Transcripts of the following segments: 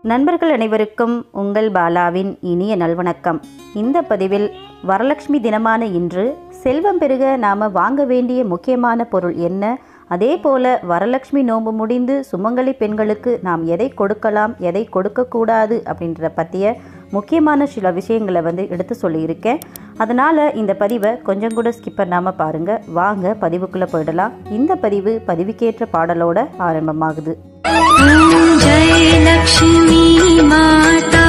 நண்பர்கள் அனைவருக்கும் உங்கள் பாலாவின் இனிய நல்வணக்கம் இந்த பதிவில் வரலட்சுமி தினமான இன்று செல்வம் பெருக நாம் வாங்க வேண்டிய முக்கியமான பொருள் என்ன அதே போல வரலட்சுமி நோன்பு முடிந்து சுமங்கலி பெண்களுக்கு நாம் எதை கொடுக்கலாம் எதை கொடுக்கக்கூடாது அப்படின்றத பற்றிய முக்கியமான சில விஷயங்களை வந்து எடுத்து சொல்லியிருக்கேன் அதனால் இந்த பதிவை கொஞ்சம் கூட ஸ்கிப் பண்ணாமல் பாருங்கள் வாங்க பதிவுக்குள்ளே போயிடலாம் இந்த பதிவு பதிவுக்கேற்ற பாடலோட ஆரம்பமாகுது ॐ जय लक्ष्मी माता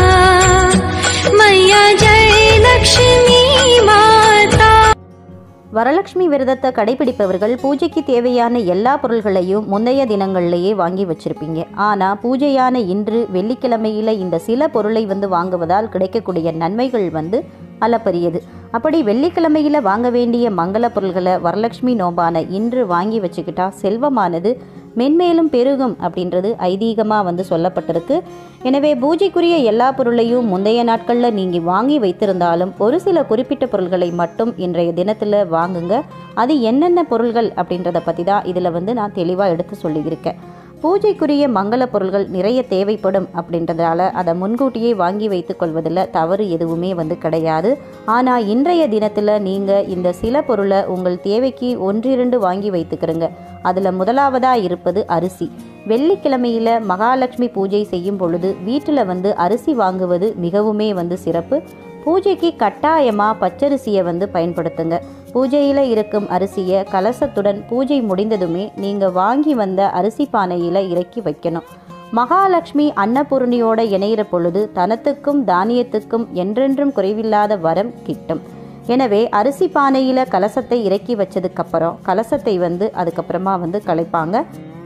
मैया जय लक्ष्मी माता வரலட்சுமி விரதத்தை கடைபிடிப்பவர்கள் பூஜைக்கு தேவையான எல்லா பொருள்களையும் முந்தைய தினங்கள்லேயே வாங்கி வச்சிருப்பீங்க ஆனால் பூஜையான இன்று வெள்ளிக்கிழமையில் இந்த சில பொருளை வந்து வாங்குவதால் கிடைக்கக்கூடிய நன்மைகள் வந்து அளப்பரியது அப்படி வெள்ளிக்கிழமையில் வாங்க வேண்டிய மங்கள பொருள்களை வரலட்சுமி நோம்பான இன்று வாங்கி வச்சுக்கிட்டா செல்வமானது மென்மேலும் பெருகும் அப்படின்றது ஐதீகமாக வந்து சொல்லப்பட்டிருக்கு எனவே பூஜைக்குரிய எல்லா பொருளையும் முந்தைய நாட்களில் நீங்கள் வாங்கி வைத்திருந்தாலும் ஒரு சில குறிப்பிட்ட பொருள்களை மட்டும் இன்றைய தினத்தில் வாங்குங்க அது என்னென்ன பொருள்கள் அப்படின்றத பற்றி தான் இதில் வந்து நான் தெளிவாக எடுத்து சொல்லியிருக்கேன் பூஜைக்குரிய மங்கள பொருள்கள் நிறைய தேவைப்படும் அப்படின்றதால அதை முன்கூட்டியே வாங்கி வைத்துக் கொள்வதில் தவறு எதுவுமே வந்து கிடையாது ஆனால் இன்றைய தினத்தில் நீங்கள் இந்த சில பொருளை உங்கள் தேவைக்கு ஒன்றிரண்டு வாங்கி வைத்துக்கிறங்க அதில் முதலாவதாக இருப்பது அரிசி வெள்ளிக்கிழமையில் மகாலட்சுமி பூஜை செய்யும் பொழுது வீட்டில் வந்து அரிசி வாங்குவது மிகவுமே வந்து சிறப்பு பூஜைக்கு கட்டாயமாக பச்சரிசியை வந்து பயன்படுத்துங்க பூஜையில் இருக்கும் அரிசியை கலசத்துடன் பூஜை முடிந்ததுமே நீங்கள் வாங்கி வந்த அரிசி பானையில் இறக்கி வைக்கணும் மகாலட்சுமி அன்னபூர்ணியோட இணையிற பொழுது தனத்துக்கும் தானியத்துக்கும் என்றென்றும் குறைவில்லாத வரம் கிட்டும் எனவே அரிசி பானையில் கலசத்தை இறக்கி வச்சதுக்கப்புறம் கலசத்தை வந்து அதுக்கப்புறமா வந்து கலைப்பாங்க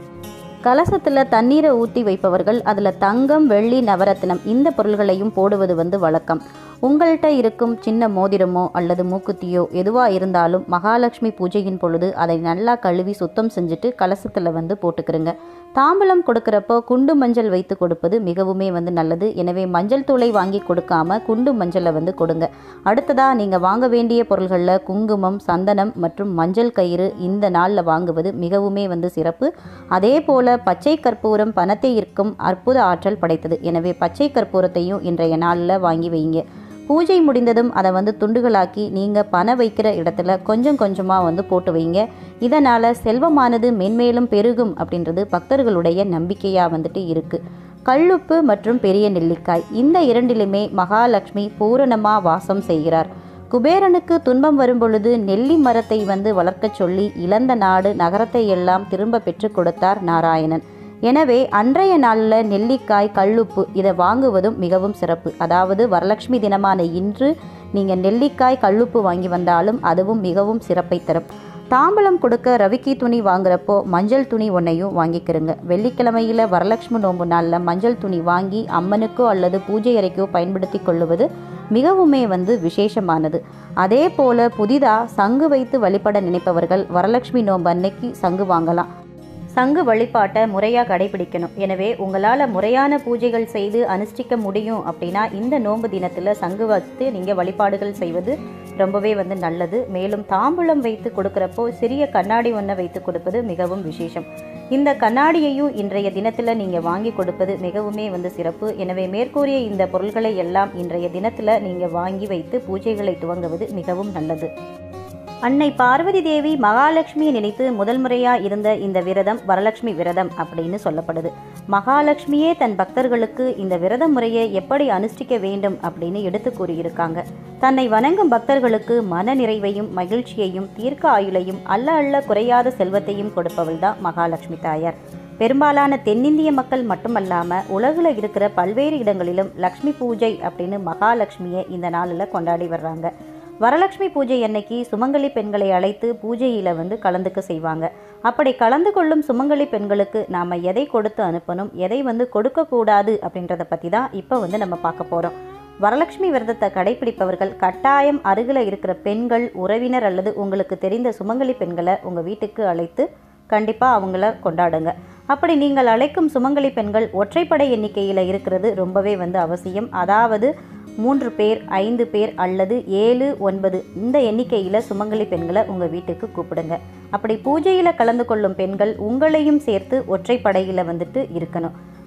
கலசத்தில் தண்ணீரை ஊற்றி வைப்பவர்கள் அதில் தங்கம் வெள்ளி நவரத்தினம் இந்த பொருள்களையும் போடுவது வந்து வழக்கம் உங்கள்கிட்ட இருக்கும் சின்ன மோதிரமோ அல்லது மூக்குத்தியோ எதுவாக இருந்தாலும் மகாலட்சுமி பூஜையின் பொழுது அதை நல்லா கழுவி சுத்தம் செஞ்சுட்டு கலசத்தில் வந்து போட்டுக்கிறங்க தாம்பலம் கொடுக்குறப்போ குண்டு மஞ்சள் வைத்து கொடுப்பது மிகவுமே வந்து நல்லது எனவே மஞ்சள் தூளை வாங்கி கொடுக்காம குண்டு மஞ்சளை வந்து கொடுங்க அடுத்ததாக நீங்கள் வாங்க வேண்டிய பொருள்களில் குங்குமம் சந்தனம் மற்றும் மஞ்சள் கயிறு இந்த நாளில் வாங்குவது மிகவுமே வந்து சிறப்பு அதே போல பச்சை கற்பூரம் பணத்தை ஈர்க்கும் அற்புத ஆற்றல் படைத்தது எனவே பச்சை கற்பூரத்தையும் இன்றைய நாளில் வாங்கி வைங்க பூஜை முடிந்ததும் அதை வந்து துண்டுகளாக்கி நீங்கள் பணம் வைக்கிற இடத்துல கொஞ்சம் கொஞ்சமாக வந்து போட்டு வைங்க இதனால் செல்வமானது மென்மேலும் பெருகும் அப்படின்றது பக்தர்களுடைய நம்பிக்கையாக வந்துட்டு இருக்குது கல்லுப்பு மற்றும் பெரிய நெல்லிக்காய் இந்த இரண்டிலுமே மகாலட்சுமி பூரணமாக வாசம் செய்கிறார் குபேரனுக்கு துன்பம் வரும்பொழுது நெல்லி மரத்தை வந்து வளர்க்கச் சொல்லி இழந்த நாடு நகரத்தை எல்லாம் திரும்ப பெற்றுக் கொடுத்தார் நாராயணன் எனவே அன்றைய நாளில் நெல்லிக்காய் கல்லுப்பு இதை வாங்குவதும் மிகவும் சிறப்பு அதாவது வரலட்சுமி தினமான இன்று நீங்கள் நெல்லிக்காய் கல்லுப்பு வாங்கி வந்தாலும் அதுவும் மிகவும் சிறப்பை தரும் தாம்பலம் கொடுக்க ரவிக்கி துணி வாங்குறப்போ மஞ்சள் துணி ஒன்றையும் வாங்கிக்கிறங்க வெள்ளிக்கிழமையில் வரலட்சுமி நோம்பு நாளில் மஞ்சள் துணி வாங்கி அம்மனுக்கோ அல்லது பூஜை அறைக்கோ பயன்படுத்தி கொள்ளுவது மிகவுமே வந்து விசேஷமானது அதே போல புதிதாக சங்கு வைத்து வழிபட நினைப்பவர்கள் வரலட்சுமி நோம்பு அன்னைக்கு சங்கு வாங்கலாம் சங்கு வழிபாட்டை முறையாக கடைபிடிக்கணும் எனவே உங்களால் முறையான பூஜைகள் செய்து அனுஷ்டிக்க முடியும் அப்படின்னா இந்த நோன்பு தினத்தில் சங்கு வைத்து நீங்கள் வழிபாடுகள் செய்வது ரொம்பவே வந்து நல்லது மேலும் தாம்பூலம் வைத்து கொடுக்குறப்போ சிறிய கண்ணாடி ஒன்றை வைத்து கொடுப்பது மிகவும் விசேஷம் இந்த கண்ணாடியையும் இன்றைய தினத்தில் நீங்கள் வாங்கி கொடுப்பது மிகவுமே வந்து சிறப்பு எனவே மேற்கூறிய இந்த பொருள்களை எல்லாம் இன்றைய தினத்தில் நீங்கள் வாங்கி வைத்து பூஜைகளை துவங்குவது மிகவும் நல்லது அன்னை பார்வதி தேவி மகாலட்சுமியை நினைத்து முதல் முறையா இருந்த இந்த விரதம் வரலட்சுமி விரதம் அப்படின்னு சொல்லப்படுது மகாலட்சுமியே தன் பக்தர்களுக்கு இந்த விரத முறையை எப்படி அனுஷ்டிக்க வேண்டும் அப்படின்னு எடுத்து கூறியிருக்காங்க தன்னை வணங்கும் பக்தர்களுக்கு மன நிறைவையும் மகிழ்ச்சியையும் தீர்க்க ஆயுளையும் அல்ல அல்ல குறையாத செல்வத்தையும் கொடுப்பவள் தான் மகாலட்சுமி தாயார் பெரும்பாலான தென்னிந்திய மக்கள் மட்டுமல்லாமல் உலகில் இருக்கிற பல்வேறு இடங்களிலும் லக்ஷ்மி பூஜை அப்படின்னு மகாலட்சுமியை இந்த நாளில் கொண்டாடி வர்றாங்க வரலட்சுமி பூஜை அன்னைக்கு சுமங்கலி பெண்களை அழைத்து பூஜையில் வந்து கலந்துக்க செய்வாங்க அப்படி கலந்து கொள்ளும் சுமங்கலி பெண்களுக்கு நாம் எதை கொடுத்து அனுப்பணும் எதை வந்து கொடுக்கக்கூடாது அப்படின்றத பற்றி தான் இப்போ வந்து நம்ம பார்க்க போகிறோம் வரலட்சுமி விரதத்தை கடைபிடிப்பவர்கள் கட்டாயம் அருகில் இருக்கிற பெண்கள் உறவினர் அல்லது உங்களுக்கு தெரிந்த சுமங்கலி பெண்களை உங்கள் வீட்டுக்கு அழைத்து கண்டிப்பாக அவங்கள கொண்டாடுங்க அப்படி நீங்கள் அழைக்கும் சுமங்கலி பெண்கள் ஒற்றைப்படை எண்ணிக்கையில் இருக்கிறது ரொம்பவே வந்து அவசியம் அதாவது மூன்று பேர் ஐந்து பேர் அல்லது ஏழு ஒன்பது இந்த எண்ணிக்கையில் சுமங்கலி பெண்களை உங்கள் வீட்டுக்கு கூப்பிடுங்க அப்படி பூஜையில் கலந்து கொள்ளும் பெண்கள் உங்களையும் சேர்த்து ஒற்றைப்படையில் வந்துட்டு இருக்கணும்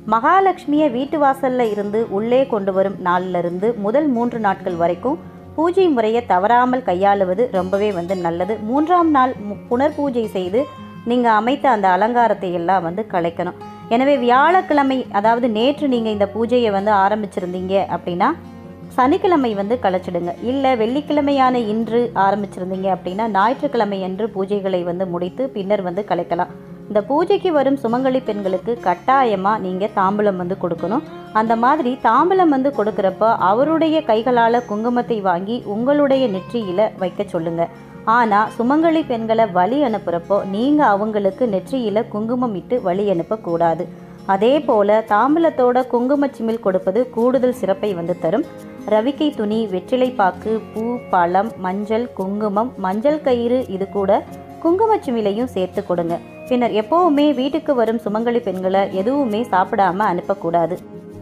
மகாலட்சுமியை வீட்டு வாசல்ல இருந்து உள்ளே கொண்டு வரும் நாள்ல இருந்து முதல் மூன்று நாட்கள் வரைக்கும் பூஜை முறையை தவறாமல் கையாளுவது ரொம்பவே வந்து நல்லது மூன்றாம் நாள் மு- புனர் பூஜை செய்து நீங்கள் அமைத்த அந்த அலங்காரத்தை எல்லாம் வந்து கலைக்கணும் எனவே வியாழக்கிழமை அதாவது நேற்று நீங்கள் இந்த பூஜையை வந்து ஆரம்பிச்சிருந்தீங்க அப்படின்னா சனிக்கிழமை வந்து கலைச்சிடுங்க இல்லை வெள்ளிக்கிழமையான இன்று ஆரம்பிச்சிருந்தீங்க அப்படின்னா ஞாயிற்றுக்கிழமை அன்று பூஜைகளை வந்து முடித்து பின்னர் வந்து கலைக்கலாம் இந்த பூஜைக்கு வரும் சுமங்கலி பெண்களுக்கு கட்டாயமாக நீங்கள் தாம்பூலம் வந்து கொடுக்கணும் அந்த மாதிரி தாம்பூலம் வந்து கொடுக்குறப்ப அவருடைய கைகளால் குங்குமத்தை வாங்கி உங்களுடைய நெற்றியில் வைக்க சொல்லுங்க ஆனால் சுமங்கலி பெண்களை வழி அனுப்புகிறப்போ நீங்கள் அவங்களுக்கு நெற்றியில் குங்குமம் இட்டு வழி அனுப்பக்கூடாது அதே போல தாம்பூலத்தோட குங்குமச்சிமிழ் கொடுப்பது கூடுதல் சிறப்பை வந்து தரும் ரவிக்கை துணி வெற்றிலைப்பாக்கு பூ பழம் மஞ்சள் குங்குமம் மஞ்சள் கயிறு இது கூட குங்குமச்சிமிலையும் சேர்த்து கொடுங்க பின்னர் எப்போவுமே வீட்டுக்கு வரும் சுமங்கலி பெண்களை எதுவுமே சாப்பிடாம அனுப்பக்கூடாது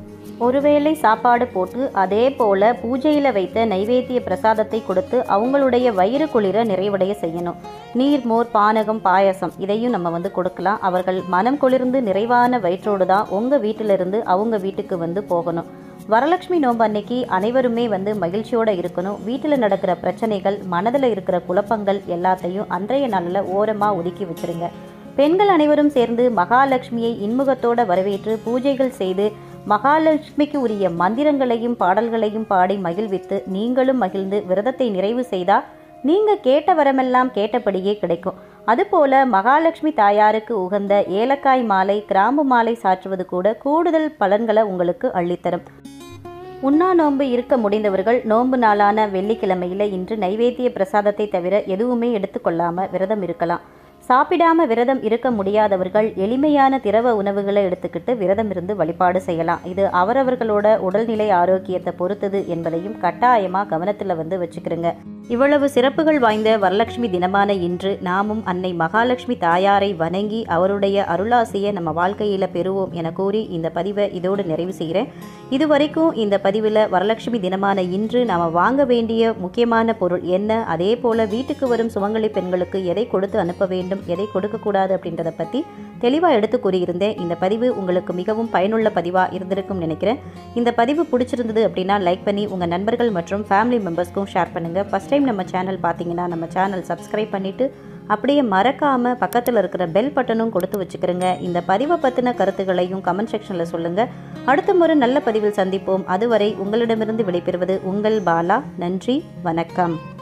ஒருவேளை சாப்பாடு போட்டு அதே போல பூஜையில் வைத்த நைவேத்திய பிரசாதத்தை கொடுத்து அவங்களுடைய வயிறு குளிர நிறைவடைய செய்யணும் நீர் மோர் பானகம் பாயசம் இதையும் நம்ம வந்து கொடுக்கலாம் அவர்கள் மனம் குளிர்ந்து நிறைவான வயிற்றோடு தான் உங்கள் வீட்டிலிருந்து அவங்க வீட்டுக்கு வந்து போகணும் வரலட்சுமி நோன்பு அன்னைக்கு அனைவருமே வந்து மகிழ்ச்சியோட இருக்கணும் வீட்டில் நடக்கிற பிரச்சனைகள் மனதில் இருக்கிற குழப்பங்கள் எல்லாத்தையும் அன்றைய நாளில் ஓரமாக ஒதுக்கி வச்சிருங்க பெண்கள் அனைவரும் சேர்ந்து மகாலட்சுமியை இன்முகத்தோட வரவேற்று பூஜைகள் செய்து மகாலட்சுமிக்கு உரிய மந்திரங்களையும் பாடல்களையும் பாடி மகிழ்வித்து நீங்களும் மகிழ்ந்து விரதத்தை நிறைவு செய்தா நீங்க கேட்ட வரமெல்லாம் கேட்டபடியே கிடைக்கும் அதுபோல மகாலட்சுமி தாயாருக்கு உகந்த ஏலக்காய் மாலை கிராம்பு மாலை சாற்றுவது கூட கூடுதல் பலன்களை உங்களுக்கு அள்ளித்தரும் உண்ணா நோன்பு இருக்க முடிந்தவர்கள் நோன்பு நாளான வெள்ளிக்கிழமையில இன்று நைவேத்திய பிரசாதத்தை தவிர எதுவுமே எடுத்துக்கொள்ளாம விரதம் இருக்கலாம் சாப்பிடாம விரதம் இருக்க முடியாதவர்கள் எளிமையான திரவ உணவுகளை எடுத்துக்கிட்டு விரதம் இருந்து வழிபாடு செய்யலாம் இது அவரவர்களோட உடல்நிலை ஆரோக்கியத்தை பொறுத்தது என்பதையும் கட்டாயமா கவனத்துல வந்து வச்சுக்கிறோங்க இவ்வளவு சிறப்புகள் வாய்ந்த வரலட்சுமி தினமான இன்று நாமும் அன்னை மகாலட்சுமி தாயாரை வணங்கி அவருடைய அருளாசியை நம்ம வாழ்க்கையில பெறுவோம் என கூறி இந்த பதிவை இதோடு நிறைவு செய்கிறேன் இதுவரைக்கும் இந்த பதிவில் வரலட்சுமி தினமான இன்று நாம் வாங்க வேண்டிய முக்கியமான பொருள் என்ன அதே போல் வீட்டுக்கு வரும் சுமங்கலி பெண்களுக்கு எதை கொடுத்து அனுப்ப வேண்டும் எதை கொடுக்கக்கூடாது அப்படின்றத பற்றி தெளிவாக எடுத்து கூறியிருந்தேன் இந்த பதிவு உங்களுக்கு மிகவும் பயனுள்ள பதிவாக இருந்திருக்கும் நினைக்கிறேன் இந்த பதிவு பிடிச்சிருந்தது அப்படின்னா லைக் பண்ணி உங்கள் நண்பர்கள் மற்றும் ஃபேமிலி மெம்பர்ஸ்க்கும் ஷேர் பண்ணுங்கள் ஃபஸ்ட் டைம் நம்ம சேனல் பார்த்தீங்கன்னா நம்ம சேனல் சப்ஸ்கிரைப் பண்ணிவிட்டு அப்படியே மறக்காம பக்கத்தில் இருக்கிற பெல் பட்டனும் கொடுத்து வச்சுக்கிறேங்க இந்த பதிவை பற்றின கருத்துக்களையும் கமெண்ட் செக்ஷனில் சொல்லுங்கள் அடுத்த முறை நல்ல பதிவில் சந்திப்போம் அதுவரை உங்களிடமிருந்து விடைபெறுவது உங்கள் பாலா நன்றி வணக்கம்